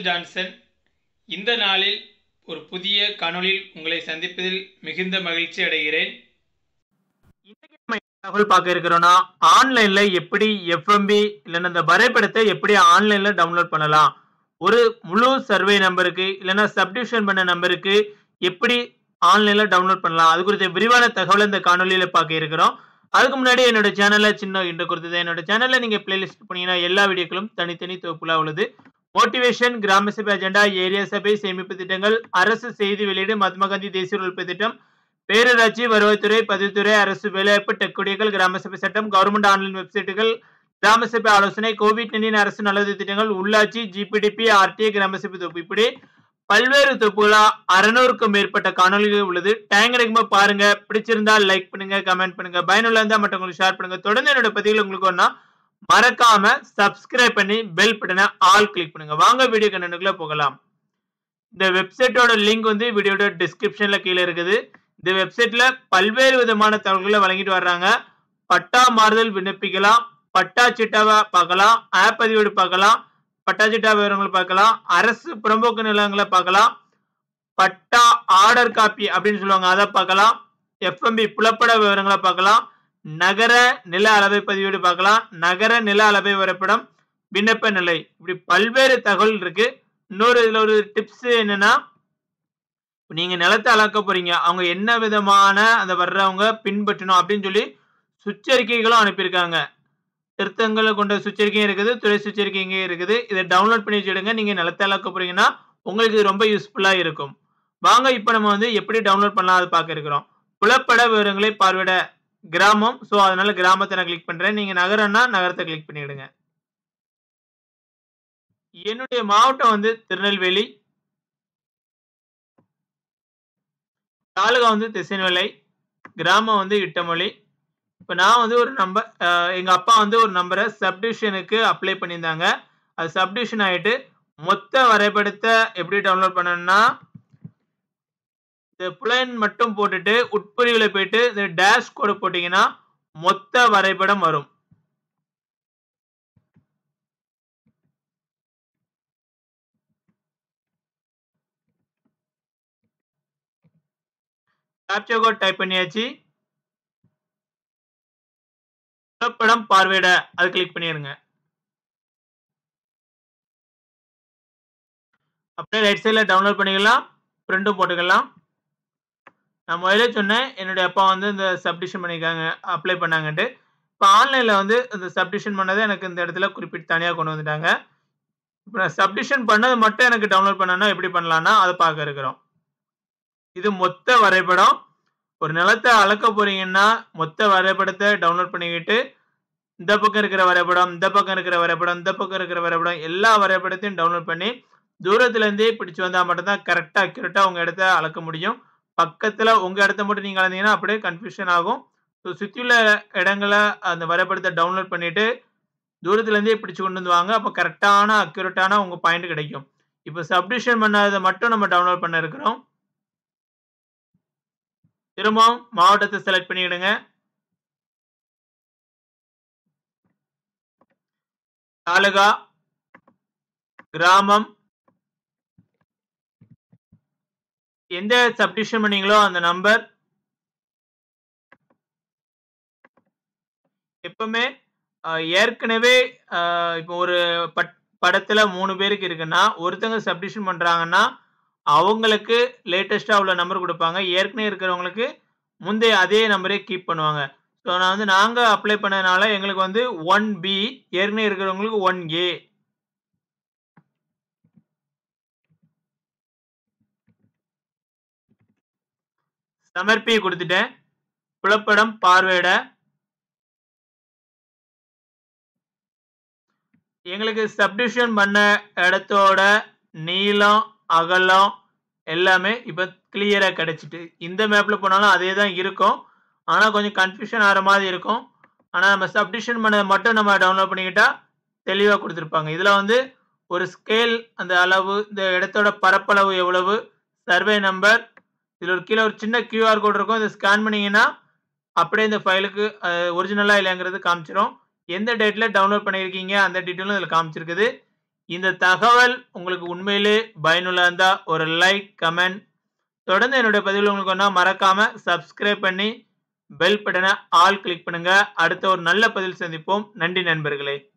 Michael Johnson இந்த நாளில் ஒரு புதிய காணொளியில் உங்களை சந்திப்பதில் மிகுந்த மகிழ்ச்சி அடைகிறேன் இன்னைக்கு நம்ம என்ன தகவல் பார்க்க இருக்கிறோம்னா ஆன்லைன்ல எப்படி எஃப்எம்பி இல்லைன்னா இந்த வரைபடத்தை எப்படி ஆன்லைன்ல டவுன்லோட் பண்ணலாம் ஒரு முழு சர்வே நம்பருக்கு இல்லைன்னா சப்டிவிஷன் பண்ண நம்பருக்கு எப்படி ஆன்லைன்ல டவுன்லோட் பண்ணலாம் அது குறித்த விரிவான தகவலை இந்த காணொலியில பார்க்க இருக்கிறோம் அதுக்கு முன்னாடி என்னோட சேனல்ல சின்ன இன்று கொடுத்தது என்னோட சேனல்ல நீங்க பிளேலிஸ்ட் பண்ணீங்கன்னா எல்லா வீடியோக்களும் தனித்தனி தொகுப்புலா உள்ளது மோட்டிவேஷன் கிராம சபை அஜெண்டா ஏரியா சபை சேமிப்பு திட்டங்கள் அரசு செய்தி வெளியீடு மகாத்மா காந்தி தேசிய உழைப்பு திட்டம் பேரூராட்சி வருவாய்த்துறை பதிவுத்துறை அரசு வேலைவாய்ப்பு டெக்குடியர்கள் கிராம சபை சட்டம் கவர்மெண்ட் ஆன்லைன் வெப்சைட்டுகள் கிராம சபை ஆலோசனை கோவிட் நைன்டீன் அரசு நலது திட்டங்கள் உள்ளாட்சி ஜிபிடிபி ஆர்டிஏ கிராம சபை தொகுப்பு இப்படி பல்வேறு தொகுப்புகளா அறுநூறுக்கும் மேற்பட்ட காணொலிகள் உள்ளது டைம் கிடைக்கும்போது பாருங்க பிடிச்சிருந்தா லைக் பண்ணுங்க கமெண்ட் பண்ணுங்க பயனுள்ள இருந்தா மற்றவங்களுக்கு ஷேர் பண்ணுங்க தொடர்ந்து என்னோட பதிவுகள் உங்களுக்கு ஒன்னா மறக்காம சப்ஸ்கிரைப் பண்ணி பெல் பட்டனை ஆல் கிளிக் பண்ணுங்க வாங்க வீடியோ கண்டனுக்குள்ள போகலாம் இந்த வெப்சைட்டோட லிங்க் வந்து வீடியோட டிஸ்கிரிப்ஷன்ல கீழே இருக்குது இந்த வெப்சைட்ல பல்வேறு விதமான தகவல்களை வழங்கிட்டு வர்றாங்க பட்டா மாறுதல் விண்ணப்பிக்கலாம் பட்டா சிட்டாவை பார்க்கலாம் ஆப் பதிவேடு பார்க்கலாம் பட்டா சிட்டா விவரங்களை பார்க்கலாம் அரசு புறம்போக்கு நிலங்களை பார்க்கலாம் பட்டா ஆர்டர் காப்பி அப்படின்னு சொல்லுவாங்க அதை பார்க்கலாம் எஃப்எம்பி புலப்பட விவரங்களை பார்க்கலாம் நகர நில அளவை பதிவேடு பார்க்கலாம் நகர நில அளவை வரைபடம் விண்ணப்ப நிலை இப்படி பல்வேறு தகவல் இருக்கு இன்னொரு இதுல ஒரு டிப்ஸ் என்னன்னா இப்ப நீங்க நிலத்தை அளக்க போறீங்க அவங்க என்ன விதமான அந்த வர்றவங்க பின்பற்றணும் அப்படின்னு சொல்லி சுற்றறிக்கைகளும் அனுப்பியிருக்காங்க திருத்தங்களை கொண்ட சுற்றறிக்கையும் இருக்குது துறை சுற்றறிக்கையும் இருக்குது இதை டவுன்லோட் பண்ணி வச்சுடுங்க நீங்க நிலத்தை அளக்க போறீங்கன்னா உங்களுக்கு இது ரொம்ப யூஸ்ஃபுல்லா இருக்கும் வாங்க இப்போ நம்ம வந்து எப்படி டவுன்லோட் பண்ணலாம் அது பார்க்க இருக்கிறோம் புலப்பட விவரங்களை பார்வையிட கிராமம் ஸோ அதனால கிராமத்தை நான் கிளிக் பண்றேன் நீங்க நகரம்னா நகரத்தை கிளிக் பண்ணிடுங்க என்னுடைய மாவட்டம் வந்து திருநெல்வேலி தாலுகா வந்து திசைநெல்லை கிராமம் வந்து இட்டமொழி இப்போ நான் வந்து ஒரு நம்பர் எங்கள் அப்பா வந்து ஒரு நம்பரை சப்டிவிஷனுக்கு அப்ளை பண்ணியிருந்தாங்க அது சப்டிவிஷன் ஆகிட்டு மொத்த வரைபடத்தை எப்படி டவுன்லோட் பண்ணணும்னா இந்த புலைன் மட்டும் போட்டுட்டு உட்பிரிவில் போயிட்டு இந்த டேஷ் கோடு போட்டிங்கன்னா மொத்த வரைபடம் வரும் கேப்சர் கோட் டைப் பண்ணியாச்சு புலப்படம் பார்வையிட அது கிளிக் பண்ணிடுங்க அப்படியே ரைட் சைடில் டவுன்லோட் பண்ணிக்கலாம் பிரிண்ட்டும் போட்டுக்கலாம் நான் முதல்ல சொன்னேன் என்னுடைய அப்பா வந்து இந்த சப்டிஷன் பண்ணியிருக்காங்க அப்ளை பண்ணாங்கன்ட்டு இப்போ ஆன்லைனில் வந்து இந்த சப்டிஷன் பண்ணதை எனக்கு இந்த இடத்துல குறிப்பிட்டு தனியாக கொண்டு வந்துட்டாங்க இப்போ நான் சப்டிஷன் பண்ணது மட்டும் எனக்கு டவுன்லோட் பண்ணனா எப்படி பண்ணலான்னா அதை பார்க்க இருக்கிறோம் இது மொத்த வரைபடம் ஒரு நிலத்தை அளக்க போறீங்கன்னா மொத்த வரைபடத்தை டவுன்லோட் பண்ணிக்கிட்டு இந்த பக்கம் இருக்கிற வரைபடம் இந்த பக்கம் இருக்கிற வரைபடம் இந்த பக்கம் இருக்கிற வரைபடம் எல்லா வரைபடத்தையும் டவுன்லோட் பண்ணி தூரத்துல இருந்தே பிடிச்சு வந்தா மட்டும்தான் கரெக்டா அக்யூரேட்டா உங்க இடத்த அளக்க முடியும் பக்கத்துல உங்க இடத்த மட்டும் நீங்க அளந்தீங்கன்னா அப்படியே கன்ஃபியூஷன் ஆகும் ஸோ சுற்றியுள்ள இடங்களை அந்த வரைபடத்தை டவுன்லோட் பண்ணிட்டு தூரத்துல இருந்தே பிடிச்சு கொண்டு வந்து வாங்க அப்போ கரெக்டான அக்யூரேட்டான உங்க பாயிண்ட் கிடைக்கும் இப்போ சப்டிஷன் பண்ணாததை மட்டும் நம்ம டவுன்லோட் பண்ண இருக்கிறோம் திரும்பவும் மாவட்டத்தை செலக்ட் பண்ணிடுங்க தாலுகா கிராமம் எந்த சப்டிஷன் பண்ணீங்களோ அந்த நம்பர் எப்பவுமே ஏற்கனவே இப்போ ஒரு பட் படத்துல மூணு பேருக்கு இருக்குன்னா ஒருத்தங்க சப்டிஷன் பண்றாங்கன்னா அவங்களுக்கு லேட்டஸ்ட்டாக உள்ள நம்பர் கொடுப்பாங்க ஏற்கனவே இருக்கிறவங்களுக்கு முந்தைய அதே நம்பரே கீப் பண்ணுவாங்க ஸோ நான் வந்து நாங்கள் அப்ளை பண்ணதுனால எங்களுக்கு வந்து ஒன் பி ஏற்கனவே இருக்கிறவங்களுக்கு ஒன் ஏ சமர்ப்பி கொடுத்துட்டேன் புலப்படம் பார்வையிட எங்களுக்கு சப்டிஷன் பண்ண இடத்தோட நீளம் அகலம் எல்லாமே இப்போ கிளியராக கிடைச்சிட்டு இந்த மேப்பில் போனாலும் அதே தான் இருக்கும் ஆனால் கொஞ்சம் கன்ஃபியூஷன் ஆகிற மாதிரி இருக்கும் ஆனால் நம்ம சப்டிஷன் பண்ணதை மட்டும் நம்ம டவுன்லோட் பண்ணிக்கிட்டா தெளிவாக கொடுத்துருப்பாங்க இதில் வந்து ஒரு ஸ்கேல் அந்த அளவு இந்த இடத்தோட பரப்பளவு எவ்வளவு சர்வே நம்பர் இதில் ஒரு கீழே ஒரு சின்ன கியூஆர் கோட் இருக்கும் இதை ஸ்கேன் பண்ணிங்கன்னா அப்படியே இந்த ஃபைலுக்கு ஒரிஜினலாக இல்லைங்கிறது காமிச்சிரும் எந்த டேட்டில் டவுன்லோட் பண்ணியிருக்கீங்க அந்த டீட்டெயிலும் இதில் காமிச்சிருக்குது இந்த தகவல் உங்களுக்கு உண்மையிலே பயனுள்ள இருந்தா ஒரு லைக் கமெண்ட் தொடர்ந்து என்னுடைய பதிவில் உங்களுக்கு ஒன்றா மறக்காம சப்ஸ்கிரைப் பண்ணி பெல் பட்டனை ஆல் கிளிக் பண்ணுங்க அடுத்த ஒரு நல்ல பதில் சந்திப்போம் நன்றி நண்பர்களே